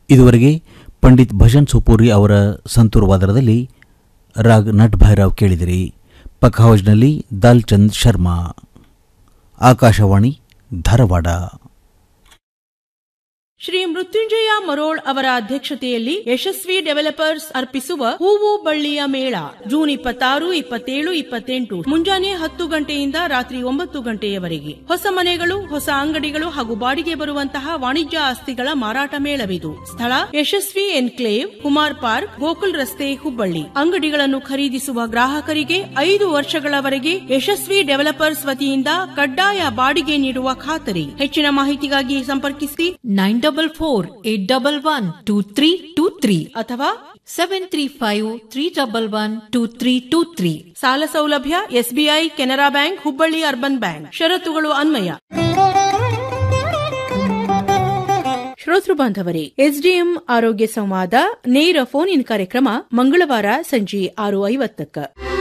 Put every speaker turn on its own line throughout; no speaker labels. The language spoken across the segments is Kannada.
ಇದುವರೆಗೆ ಪಂಡಿತ್ ಭಜನ್ ಸೋಪೂರಿ ಅವರ ಸಂತೂರ್ ವಾದನದಲ್ಲಿ ರಾಗ್ ನಟ್ ಭೈರವ್ ಕೇಳಿದಿರಿ ಪಖಾವಜ್ನಲ್ಲಿ ದಾಲ್ಚಂದ್ ಶರ್ಮಾ ಆಕಾಶವಾಣಿ ಧಾರವಾಡ
ಶ್ರೀ ಮೃತ್ಯುಂಜಯ ಮರೋಳ್ ಅವರ ಅಧ್ಯಕ್ಷತೆಯಲ್ಲಿ ಯಶಸ್ವಿ ಡೆವಲಪರ್ಸ್ ಅರ್ಪಿಸುವ ಹೂವು ಬಳ್ಳಿಯ ಮೇಳ ಜೂನ್ ಇಪ್ಪತ್ತಾರು ಇಪ್ಪತ್ತೇಳು ಇಪ್ಪತ್ತೆಂಟು ಮುಂಜಾನೆ ಹತ್ತು ಗಂಟೆಯಿಂದ ರಾತ್ರಿ ಒಂಬತ್ತು ಗಂಟೆಯವರೆಗೆ ಹೊಸ ಮನೆಗಳು ಹೊಸ ಅಂಗಡಿಗಳು ಹಾಗೂ ಬಾಡಿಗೆ ಬರುವಂತಹ ವಾಣಿಜ್ಯ ಆಸ್ತಿಗಳ ಮಾರಾಟ ಮೇಳವಿದು ಸ್ಥಳ ಯಶಸ್ವಿ ಎನ್ಕ್ಲೇವ್ ಕುಮಾರ್ ಪಾರ್ಕ್ ಗೋಕುಲ್ ರಸ್ತೆ ಹುಬ್ಬಳ್ಳಿ ಅಂಗಡಿಗಳನ್ನು ಖರೀದಿಸುವ ಗ್ರಾಹಕರಿಗೆ ಐದು ವರ್ಷಗಳವರೆಗೆ ಯಶಸ್ವಿ ಡೆವಲಪರ್ಸ್ ವತಿಯಿಂದ ಕಡ್ಡಾಯ ಬಾಡಿಗೆ ನೀಡುವ ಖಾತರಿ ಹೆಚ್ಚಿನ ಮಾಹಿತಿಗಾಗಿ ಸಂಪರ್ಕಿಸಿ
nine double four eight double one two three two three
ಅಥವಾ
seven three five three double one two three two three
ಸಾಲ ಸೌಲಭ್ಯ SBI Canara bank Hubballi urban bank ಷರತ್ತುಗಳು ಅನ್ವಯ ಶ್ರೋತೃ ಬಾಂಧವರೇ ಎಸ್ಡಿಎಂ ಆರೋಗ್ಯ ಸಂವಾದ ನೇರ ಫೋನ್ ಇನ್ ಕಾರ್ಯಕ್ರಮ ಮಂಗಳವಾರ ಸಂಜೆ ಆರು ಐವತ್ತಕ್ಕ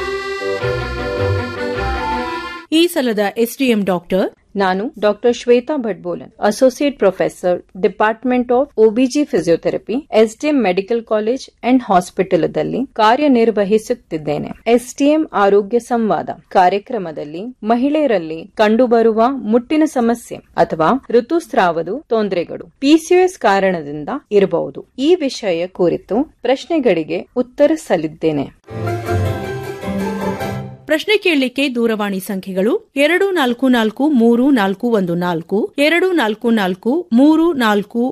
ಈ ಸಲದ ಎಸ್ಡಿಎಂ ಡಾಕ್ಟರ್
ನಾನು ಡಾಕ್ಟರ್ ಶ್ವೇತಾ ಭಟ್ಬೋಲನ್ associate professor department of OBG physiotherapy SDM medical college and ಹಾಸ್ಪಿಟಲದಲ್ಲಿ ಕಾರ್ಯನಿರ್ವಹಿಸುತ್ತಿದ್ದೇನೆ ಎಸ್ಡಿಎಂ ಆರೋಗ್ಯ ಸಂವಾದ ಕಾರ್ಯಕ್ರಮದಲ್ಲಿ ಮಹಿಳೆಯರಲ್ಲಿ ಕಂಡುಬರುವ ಮುಟ್ಟಿನ ಸಮಸ್ಯೆ ಅಥವಾ ಋತುಸ್ರಾವದ ತೊಂದರೆಗಳು ಪಿಸಿಎಸ್ ಕಾರಣದಿಂದ ಇರಬಹುದು ಈ ವಿಷಯ ಕುರಿತು ಪ್ರಶ್ನೆಗಳಿಗೆ ಉತ್ತರಿಸಲಿದ್ದೇನೆ
ಪ್ರಶ್ನೆ ಕೇಳಲಿಕ್ಕೆ ದೂರವಾಣಿ ಸಂಖ್ಯೆಗಳು ಎರಡು ನಾಲ್ಕು ನಾಲ್ಕು ಮೂರು ನಾಲ್ಕು ಒಂದು ನಾಲ್ಕು ಎರಡು ನಾಲ್ಕು ನಾಲ್ಕು ಮೂರು ನಾಲ್ಕು